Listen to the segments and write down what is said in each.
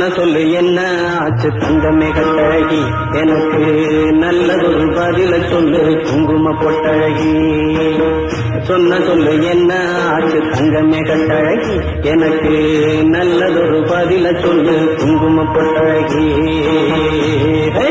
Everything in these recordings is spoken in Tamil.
சொன்ன சொல்லு என்ன ஆச்சு தங்கமே கட்டழகி எனக்கு நல்லதொரு பதில சொல்லு குங்கும பொட்டழகி சொன்ன சொல்லு என்ன ஆச்சு தங்கமே கட்டழகி எனக்கு நல்லதொரு பதில சொல்லு குங்கும பொட்டழகி ஹே!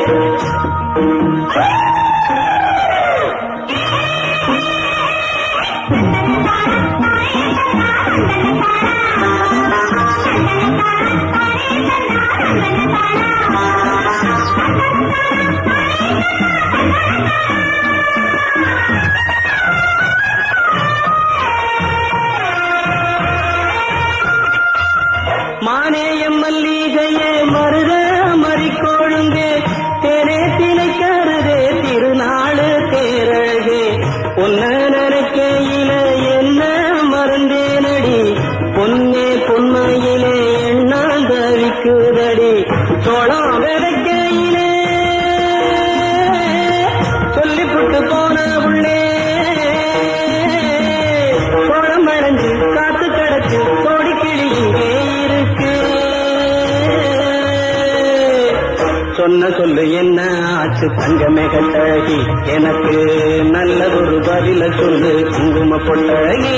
மானேயம் மல்லிகையே மருத மறிக்கோழுங்கே தேனே திணைக்கருதே திருநாளு தேரழகே பொன்ன நினைக்கையில என்ன மறந்தேனடி பொன்னே பொன்மையிலே எண்ணால் தவிக்குதடி சோளம் விதைக்கையிலே சொல்லிப்புட்டு போன உள்ளே சோளம் வளைஞ்சு காத்து கிடக்கு கோடி கிளி இங்கே இருக்கு சொன்ன சொல்லு என்ன ஆச்சு தங்கமே கட்டழகி எனக்கு நல்லதொரு பதில சொல்லு குங்கும பொட்டழகி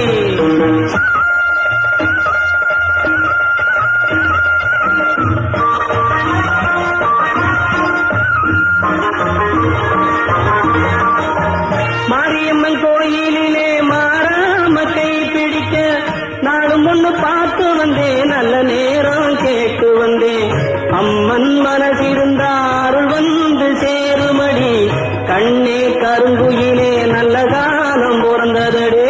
மாரியம்மன் கோயிலிலே மாறாம கை பிடிக்க நாளும் ஒண்ணு பார்த்து வந்தேன் நல்ல நேரம் கேட்டு வந்தேன் அம்மன் மனசிருந்த அருள் வந்து சேருமடி கண்ணே கருங்குயிலே நல்ல காலம் பிறந்ததடி